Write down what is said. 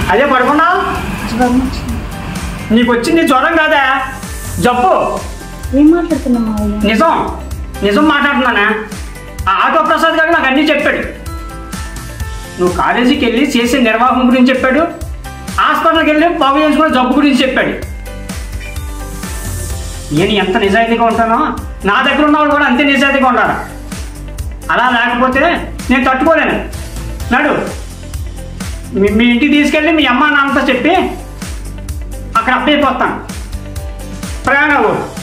అదే పడుకున్నావు జ్వరం వచ్చింది నీకు వచ్చింది జ్వరం కాదా జబ్బు ఏం మాట్లాడుతున్నావు మావయ్య నిజం నిజం మాట్లాడుతున్నానా ఆ ఆటో ప్రసాద్ గారు నాకు అన్నీ చెప్పాడు నువ్వు కాలేజీకి వెళ్ళి చేసే నిర్వాహం గురించి చెప్పాడు హాస్పిటల్కి వెళ్ళి బాగు చేసుకునే జబ్బు గురించి చెప్పాడు నేను ఎంత నిజాయితీగా ఉంటానో నా దగ్గర ఉన్న వాళ్ళు కూడా అంతే నిజాయితీగా ఉండాలి అలా లేకపోతే నేను తట్టుకోలేను నడు మీ మీ ఇంటికి తీసుకెళ్ళి మీ అమ్మ నాన్నతో చెప్పి అక్కడ అప్పైపోతాను ప్రయాణ ఊరు